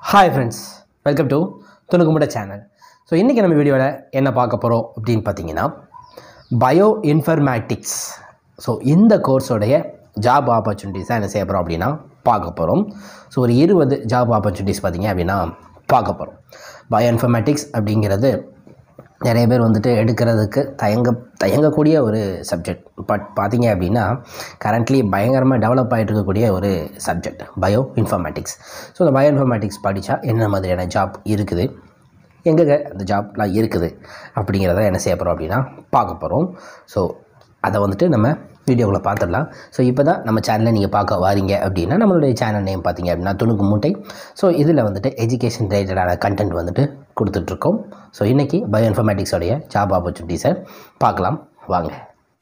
hi friends welcome to துணுக்குமுட channel so இன்றைக்கி நம்ம வீடியோவில் என்ன பார்க்க போகிறோம் அப்படின்னு பார்த்தீங்கன்னா பயோ இன்ஃபர்மேட்டிக்ஸ் ஸோ இந்த கோர்ஸோடைய ஜாப் ஆப்பர்ச்சுனிட்டிஸாக என்ன செய்ய போகிறோம் அப்படின்னா பார்க்க போகிறோம் ஸோ ஒரு இருபது ஜாப் ஆப்பர்ச்சுனிட்டிஸ் பார்த்தீங்க அப்படின்னா பார்க்க போகிறோம் பயோ இன்ஃபர்மேட்டிக்ஸ் அப்படிங்கிறது நிறைய பேர் வந்துட்டு எடுக்கிறதுக்கு தயங்க தயங்கக்கூடிய ஒரு சப்ஜெக்ட் பட் பார்த்தீங்க அப்படின்னா கரண்ட்லி பயங்கரமாக டெவலப் ஆகிட்டு இருக்கக்கூடிய ஒரு சப்ஜெக்ட் பயோ இன்ஃபர்மேட்டிக்ஸ் ஸோ இந்த பயோ இன்ஃபர்மேட்டிக்ஸ் படித்தா என்ன மாதிரியான ஜாப் இருக்குது எங்கே அந்த ஜாப்லாம் இருக்குது அப்படிங்கிறத என்ன செய்ய போகிறோம் அப்படின்னா பார்க்க போகிறோம் ஸோ அதை வந்துட்டு நம்ம வீடியோவில் பார்த்துடலாம் ஸோ இப்போ தான் நம்ம சேனலை நீங்கள் பார்க்க வாரீங்க அப்படின்னா நம்மளுடைய சேனல் நேம் பார்த்தீங்க அப்படின்னா துணுக்கு மூட்டை ஸோ இதில் வந்துட்டு எஜுகேஷன் ரிலேட்டடான கண்டென்ட் வந்துட்டு கொடுத்துட்ருக்கோம் ஸோ இன்றைக்கி பயோ இன்ஃபர்மேட்டிக்ஸோடைய ஜாப் ஆப்பர்ச்சுனிட்டிஸை பார்க்கலாம் வாங்க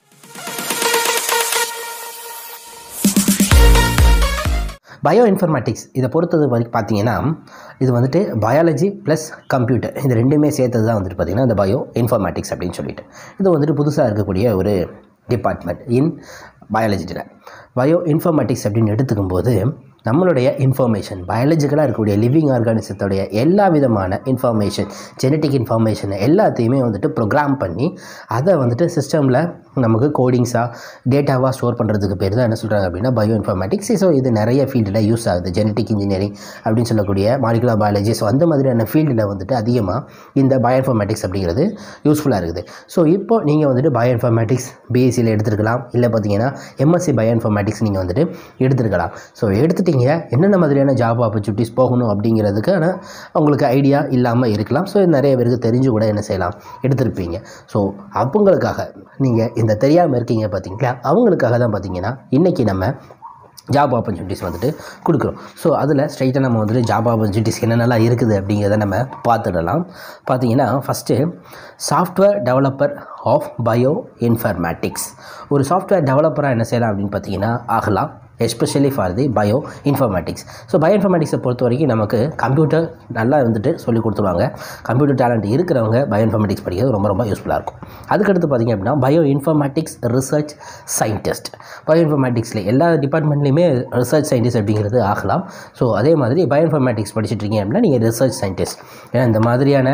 பயோ இன்ஃபர்மேட்டிக்ஸ் இதை பொறுத்தது வரைக்கும் பார்த்தீங்கன்னா இது வந்துட்டு பயாலஜி ப்ளஸ் கம்ப்யூட்டர் இது ரெண்டுமே சேர்த்தது தான் வந்துட்டு பார்த்திங்கன்னா இந்த பயோ இன்ஃபர்மேட்டிக்ஸ் அப்படின்னு சொல்லிட்டு இது வந்துட்டு புதுசாக இருக்கக்கூடிய ஒரு டிபார்ட்மெண்ட் இன் பயாலஜியில் பயோ இன்ஃபர்மேட்டிக்ஸ் அப்படின்னு எடுத்துக்கும் போது நம்மளுடைய இன்ஃபர்மேஷன் பயாலஜிக்கலாக இருக்கக்கூடிய லிவிங் ஆர்கானிசத்தோடைய எல்லா விதமான இன்ஃபர்மேஷன் ஜெனட்டிக் இன்ஃபர்மேஷன் எல்லாத்தையுமே வந்துட்டு ப்ரோக்ராம் பண்ணி அதை வந்துட்டு சிஸ்டமில் நமக்கு கோடிங்ஸாக டேட்டாவாக ஸ்டோர் பண்ணுறதுக்கு பேர் தான் என்ன சொல்கிறாங்க அப்படின்னா பயோ இன்ஃபர்மேட்டிக்ஸ் ஸோ இது நிறைய ஃபீல்டில் யூஸ் ஆகுது ஜெனட்டிக் இன்ஜினியரிங் அப்படின்னு சொல்லக்கூடிய மாலிகுலர் பயாலஜி ஸோ அந்த மாதிரியான ஃபீல்டில் வந்துட்டு அதிகமாக இந்த பயோ இன்ஃபர்மேட்டிக்ஸ் அப்படிங்கிறது யூஸ்ஃபுல்லாக இருக்குது ஸோ இப்போ நீங்கள் வந்துட்டு பயோ இன்ஃபர்மேட்டிக்ஸ் பிஎஸ்சியில் எடுத்துருக்கலாம் இல்லை பார்த்தீங்கன்னா எம்எஸ்சி பயோ இன்ஃபர்மேட்டிக்ஸ் நீங்கள் வந்துட்டு எடுத்துருக்கலாம் ஸோ எடுத்துட்டீங்க என்னென்ன மாதிரியான ஜாப் ஆப்பர்ச்சுனிட்டிஸ் போகணும் அப்படிங்கிறதுக்கான உங்களுக்கு ஐடியா இல்லாமல் இருக்கலாம் ஸோ நிறைய பேருக்கு தெரிஞ்சு கூட என்ன செய்யலாம் எடுத்திருப்பீங்க ஸோ அவங்களுக்காக நீங்கள் இந்த தெரியாமல் இருக்கீங்க பார்த்தீங்களா அவங்களுக்காக தான் பார்த்தீங்கன்னா இன்றைக்கி நம்ம ஜாப் ஆப்பர்ச்சுனிட்டிஸ் வந்துட்டு கொடுக்குறோம் ஸோ அதில் ஸ்ட்ரைட்டாக நம்ம வந்துட்டு ஜாப் ஆப்பர்ச்சுனிட்டிஸ் என்னென்னலாம் இருக்குது அப்படிங்கிறத நம்ம பார்த்துடலாம் பார்த்தீங்கன்னா first software developer of bioinformatics ஒரு சாஃப்ட்வேர் டெவலப்பராக என்ன செய்யலாம் அப்படின்னு பார்த்தீங்கன்னா ஆகலாம் especially for the bioinformatics so பயோ இன்ஃபர்மேட்டிக்ஸை பொறுத்த வரைக்கும் நமக்கு கம்ப்யூட்டர் நல்லா வந்துட்டு சொல்லி கொடுத்துருவாங்க கம்ப்யூட்டர் டேலண்ட் இருக்கிறவங்க பயோ இன்ஃபர்மேட்டிக்ஸ் படிக்கிறது ரொம்ப ரொம்ப யூஸ்ஃபுல்லாக இருக்கும் அதுக்கடுத்து பார்த்திங்க அப்படின்னா பயோ இன்ஃபர்மேட்டிக்ஸ் ரிசர்ச் சயின்டிஸ்ட் பயோ இன்ஃபர்மேட்டிக்ஸில் எல்லா டிபார்ட்மெண்ட்லேயுமே ரிசர்ச் சயின்டிஸ்ட் அப்படிங்கிறது ஆகலாம் ஸோ அதே மாதிரி பயோ இன்ஃபர்மேட்டிக்ஸ் படிச்சுட்டு இருக்கீங்க அப்படின்னா நீங்கள் ரிசர்ச் சயின்டிஸ்ட் ஏன்னா இந்த மாதிரியான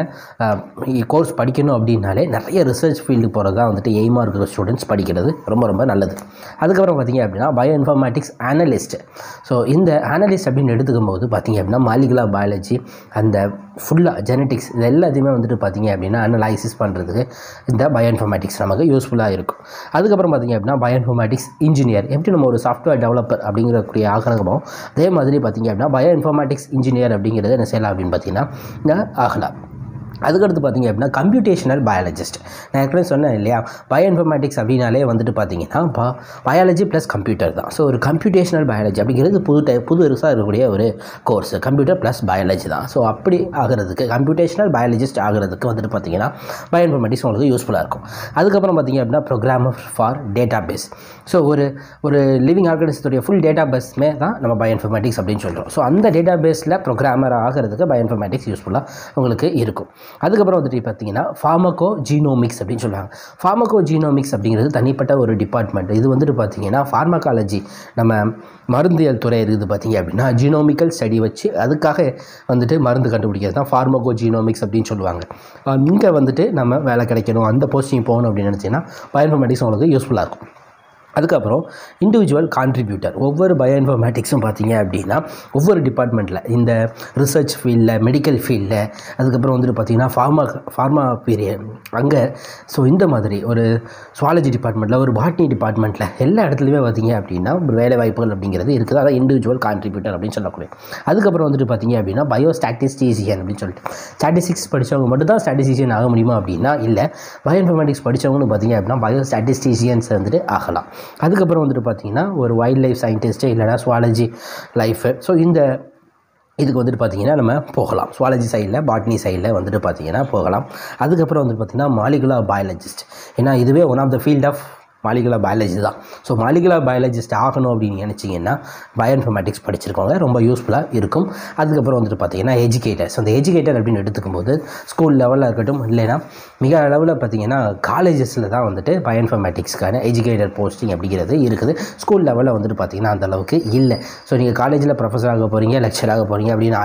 கோர்ஸ் படிக்கணும் அப்படின்னாலே நிறைய ரிசர்ச் ஃபீல்டுக்கு போகிறது தான் வந்துட்டு எய்மாக இருக்கிற ஸ்டூடெண்ட்ஸ் படிக்கிறது ரொம்ப ரொம்ப நல்லது அதுக்கப்புறம் பார்த்திங்க அப்படின்னா பயோ இன்ஃபர்மேட்டிக்ஸ் அனலிஸ்ட் ஸோ இந்த அனலிஸ்ட் அப்படின்னு எடுத்துக்கும் போது பார்த்திங்க அப்படின்னா மாலிகுலர் பயாலஜி அந்த ஃபுல்லாக ஜெனட்டிக்ஸ் இது எல்லாத்தையுமே வந்துட்டு பார்த்திங்க அப்படின்னா அனலைசிஸ் பண்ணுறதுக்கு இந்த பயோ இன்ஃபர்மேட்டிக்ஸ் நமக்கு யூஸ்ஃபுல்லாக இருக்கும் அதுக்கப்புறம் பார்த்திங்க அப்படின்னா பயோ இன்ஃபர்மேட்டிக்ஸ் இன்ஜினியர் எப்படி நம்ம ஒரு சாஃப்ட்வேர் டெவலப்பர் அப்படிங்கிறக்கூடிய ஆகணுமோ அதே மாதிரி பார்த்திங்க அப்படின்னா பயோ இன்ஃபர்மேட்டிக்ஸ் இன்ஜினியர் அப்படிங்கிறது என்ன செய்யலாம் அப்படின்னு பார்த்தீங்கன்னா ஆகலாம் அதுக்கடுத்து பார்த்திங்க அப்படின்னா கம்ப்யூட்டேஷனல் பயாலஜிஸ்ட் நான் ஏற்கனவே சொன்னேன் இல்லையா பயோ இன்ஃபர்மேட்டிக்ஸ் அப்படின்னாலே வந்துட்டு பார்த்தீங்கன்னா பா பயாலஜி ப்ளஸ் கம்ப்யூட்டர் தான் ஸோ ஒரு கம்ப்யூட்டேஷனல் பயாலஜி அப்படிங்கிறது புது டை புது ரிசாக இருக்கக்கூடிய ஒரு கோர்ஸ் கம்ப்யூட்டர் ப்ளஸ் பயாலஜி தான் ஸோ அப்படி ஆகிறதுக்கு கம்ப்யூட்டேஷனல் பயாலஜிஸ்ட் ஆகிறதுக்கு வந்துட்டு பார்த்தீங்கன்னா பயோ இன்ஃபர்மேட்டிக்ஸ் உங்களுக்கு யூஸ்ஃபுல்லாக இருக்கும் அதுக்கப்புறம் பார்த்திங்க அப்படின்னா programmer for database so ஒரு ஒரு லிவிங் ஆர்கனைசத்துடைய ஃபுல் டேட்டா பேஸ்மே தான் நம்ம பயோ இன்ஃபர்மேட்டிக்ஸ் அப்படின்னு சொல்கிறோம் ஸோ அந்த டேட்டா பேஸில் ப்ரோக்ராமர் ஆகிறதுக்கு பயோ இன்ஃபர்மேட்டிக்ஸ் யூஸ்ஃபுல்லாக உங்களுக்கு இருக்கும் அதுக்கப்புறம் வந்துட்டு பார்த்தீங்கன்னா ஃபார்மகோ ஜீனோமிக்ஸ் அப்படின்னு சொல்லுவாங்க ஃபார்மகோ ஜீனோமிக்ஸ் அப்படிங்கிறது தனிப்பட்ட ஒரு டிபார்ட்மெண்ட் இது வந்துட்டு பார்த்தீங்கன்னா ஃபார்மகாலஜி நம்ம மருந்தியல் துறை இருக்குது பார்த்தீங்க அப்படின்னா ஜீனோமிக்கல் ஸ்டடி வச்சு அதுக்காக வந்துட்டு மருந்து கண்டுபிடிக்கிறது தான் ஃபார்மகோ ஜீனோமிக்ஸ் அப்படின்னு சொல்லுவாங்க இங்கே வந்துட்டு நம்ம வேலை கிடைக்கணும் அந்த போஸ்டிங் போகணும் அப்படின்னு நினச்சிங்கன்னா பயோஇன்ஃபர்மேட்டிக்ஸ் உங்களுக்கு யூஸ்ஃபுல்லாக இருக்கும் அதுக்கப்புறம் இண்டிவிஜுவல் கான்ட்ரிபியூட்டர் ஒவ்வொரு பயோ இன்ஃபர்மேட்டிக்ஸும் பார்த்தீங்க அப்படின்னா ஒவ்வொரு டிபார்ட்மெண்ட்டில் இந்த ரிசர்ச் ஃபீல்டில் மெடிக்கல் ஃபீல்டில் அதுக்கப்புறம் வந்துட்டு பார்த்திங்கன்னா ஃபார்மா ஃபார்மா பீரியட் அங்கே ஸோ இந்த மாதிரி ஒரு சுவாலஜி டிபார்ட்மெண்ட்டில் ஒரு பாட்னி டிபார்ட்மெண்ட்டில் எல்லா இடத்துலையுமே பார்த்திங்க அப்படின்னா ஒரு வேலை வாய்ப்புகள் அப்படிங்கிறது இருக்குது அதான் இண்டிவிஜுவல் கான்ட்ரிபியூட்டர் அப்படின்னு சொல்லக்கூடிய அதுக்கப்புறம் வந்துட்டு பார்த்திங்க அப்படின்னா பயோ ஸ்டாட்டிஸ்டிஷியன் அப்படின்னு சொல்லிட்டு ஸ்டாட்டிஸ்டிக்ஸ் படித்தவங்க மட்டும் தான் ஸ்டாட்டிஸ்டிஷியன் ஆக முடியுமா அப்படின்னா இல்லை பயோ இன்ஃபர்மேட்டிக்ஸ் படித்தவங்கன்னு பார்த்திங்க அப்படின்னா பயோ ஸ்டாட்டிஸ்டிஷியன்ஸ் வந்துட்டு ஆகலாம் அதுக்கப்புறம் வந்துட்டு பார்த்தீங்கன்னா ஒரு வைல்ட் லைஃப் சயின்டிஸ்ட்டு இல்லைனா சுவாலஜி லைஃபு ஸோ இந்த இதுக்கு வந்துட்டு பார்த்திங்கன்னா நம்ம போகலாம் சுவாலஜி சைடில் பாட்னி சைடில் வந்துட்டு பார்த்திங்கன்னா போகலாம் அதுக்கப்புறம் வந்துட்டு பார்த்திங்கன்னா மாலிகுலர் பயாலஜிஸ்ட் ஏன்னா இதுவே one of the field of molecular biology தான் ஸோ மாலிகுலர் பயாலஜிஸ்ட் ஆகணும் அப்படின்னு நினச்சிங்கன்னா பயோ இன்ஃபர்மேட்டிக்ஸ் படிச்சிருக்கவங்க ரொம்ப யூஸ்ஃபுல்லாக இருக்கும் அதுக்கப்புறம் வந்துட்டு பார்த்தீங்கன்னா எஜுகேட்டர்ஸ் அந்த எஜுகேட்டர் அப்படின்னு எடுத்துக்கும் போது ஸ்கூல் லெவலில் இருக்கட்டும் இல்லைன்னா மிக அளவில் பார்த்தீங்கன்னா காலேஜஸில் தான் வந்துட்டு பயோ இன்ஃபர்மேட்டிக்ஸ்க்கான எஜுகேட்டர் போஸ்டிங் அப்படிங்கிறது இருக்குது ஸ்கூல் லெவலில் வந்துட்டு பார்த்தீங்கன்னா அந்த அளவுக்கு இல்லை ஸோ நீங்கள் காலேஜில் ப்ரொஃபஸர் ஆக போகிறீங்க லெக்சர் ஆக போகிறீங்க அப்படின்னு ஆ-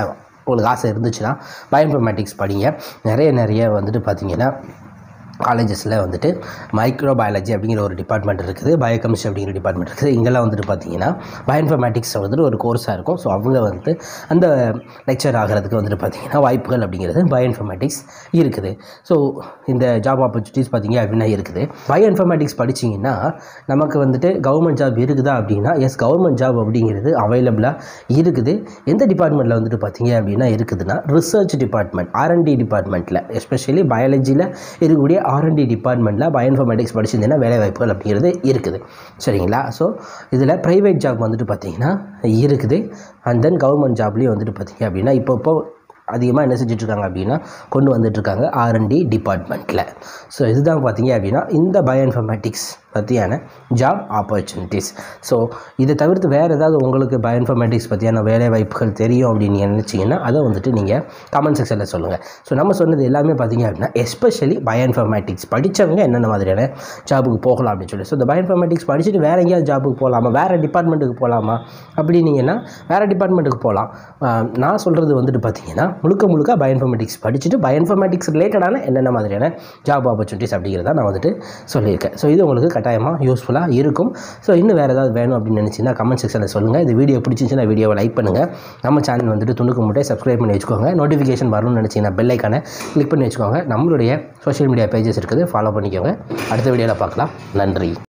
உங்களுக்கு ஆசை இருந்துச்சுன்னா பயோஇன்ஃபர்மேட்டிக்ஸ் படிங்க நிறைய நிறைய வந்துட்டு பார்த்தீங்கன்னா காலேஜஸில் வந்துட்டு மைக்ரோ பயாலஜி அப்படிங்கிற ஒரு டிபார்ட்மெண்ட் இருக்குது பயோகெமிஸ்ட்ரி அப்படிங்கிற டிபார்ட்மெண்ட் இருக்குது இங்கெல்லாம் வந்துட்டு பார்த்தீங்கன்னா பயோஇன்ஃபர்மேட்டிக்ஸ் வந்துட்டு ஒரு கோர்ஸாக இருக்கும் ஸோ அவங்க வந்துட்டு அந்த லெக்சர் ஆகிறதுக்கு வந்துட்டு பார்த்தீங்கன்னா வாய்ப்புகள் அப்படிங்கிறது பயோஇன்ஃபர்மேட்டிக்ஸ் இருக்குது ஸோ இந்த ஜாப் ஆப்பர்ச்சுனிட்டிஸ் பார்த்தீங்க அப்படின்னா இருக்குது பயோஇன்ஃபர்மேட்டிக்ஸ் படிச்சிங்கன்னா நமக்கு வந்துட்டு கவர்மெண்ட் ஜாப் இருக்குதா அப்படின்னா எஸ் கவர்மெண்ட் ஜாப் அப்படிங்கிறது அவைலபிளாக இருக்குது எந்த டிபார்ட்மெண்ட்டில் வந்துட்டு பார்த்தீங்க அப்படின்னா இருக்குதுன்னா ரிசர்ச் டிபார்ட்மெண்ட் ஆர்என்டி டிபார்ட்மெண்ட்டில் எஸ்பெஷலி பயாலஜியில் இருக்கக்கூடிய ஆர்என்டி டிபார்ட்மெண்ட்டில் பயோஇன்ஃபர்மேட்டிக்ஸ் படிச்சிருந்தீங்கன்னா வேலை வாய்ப்புகள் அப்படிங்கிறது இருக்குது சரிங்களா ஸோ இதில் ப்ரைவேட் ஜாப் வந்துட்டு பார்த்தீங்கன்னா இருக்குது அண்ட் தென் கவர்மெண்ட் ஜாப்லேயும் வந்துட்டு பார்த்தீங்க அப்படின்னா இப்போ இப்போ அதிகமாக என்ன செஞ்சிட்ருக்காங்க அப்படின்னா கொண்டு வந்துட்டுருக்காங்க ஆர்என்டி டிபார்ட்மெண்ட்டில் ஸோ இதுதான் பார்த்தீங்க அப்படின்னா இந்த பயோஇன்ஃபர்மேட்டிக்ஸ் பற்றியான ஜாப் ஆப்பர்ச்சுனிட்டிஸ் ஸோ இதை தவிர்த்து வேறு ஏதாவது உங்களுக்கு பயோஇன்ஃபர்மேட்டிக்ஸ் பற்றியான வேலை வாய்ப்புகள் தெரியும் அப்படின்னு நீங்கள் நினச்சிங்கன்னா அதை வந்துட்டு நீங்கள் கமெண்ட் செக்ஷனில் சொல்லுங்கள் ஸோ நம்ம சொன்னது எல்லாமே பார்த்தீங்க அப்படின்னா எஸ்பெஷலி பயோஇன்ஃபர்மேட்டிக்ஸ் படித்தவங்க என்னென்ன மாதிரியான ஜாபுக்கு போகலாம் அப்படின்னு சொல்லி ஸோ இந்த பயோஇன்ஃபர்மேட்டிக்ஸ் படிச்சுட்டு வேறு எங்கேயாவது ஜாபுக்கு போகலாமா வேறு டிபார்ட்மெண்ட்டுக்கு போகலாமா அப்படின்னீங்கன்னா வேறு டிபார்ட்மெண்ட்டுக்கு போகலாம் ஆஹ் நான் சொல்கிறது வந்துட்டு பார்த்தீங்கன்னா முழுக்க முழுக்க பயோஇன்ஃபர்மேட்டிக்ஸ் படிச்சுட்டு பயோஇன்ஃபர்மேட்டிக்ஸ் ரிலேட்டடான என்னென்ன மாதிரியான ஜாப் ஆப்பர்ச்சுனிட்டிஸ் அப்படிங்கிறத நான் வந்துட்டு சொல்லியிருக்கேன் ஸோ இது உங்களுக்கு கட்டாயமாக யூஸ்ஃபுல்லாக இருக்கும் ஸோ இன்னும் வேறு ஏதாவது வேணும் அப்படின்னு நினச்சிங்கன்னா கமெண்ட் செக்ஷனில் சொல்லுங்கள் இந்த வீடியோ பிடிச்சிருந்துச்சுன்னா வீடியோவை லைக் பண்ணுங்கள் நம்ம சேனல் வந்துட்டு துணுக்கு முட்டை சப்ஸ்கிரைப் பண்ணி வச்சுக்கோங்க நோட்டிஃபிகேஷன் வரணும்னு நினச்சிங்கன்னா பெல் ஐக்கானை கிளிக் பண்ணி வச்சுக்கோங்க நம்மளுடைய சோஷியல் மீடியா பேஜஸ் இருக்குது ஃபாலோ பண்ணிக்கோங்க அடுத்த வீடியோவில் பார்க்கலாம் நன்றி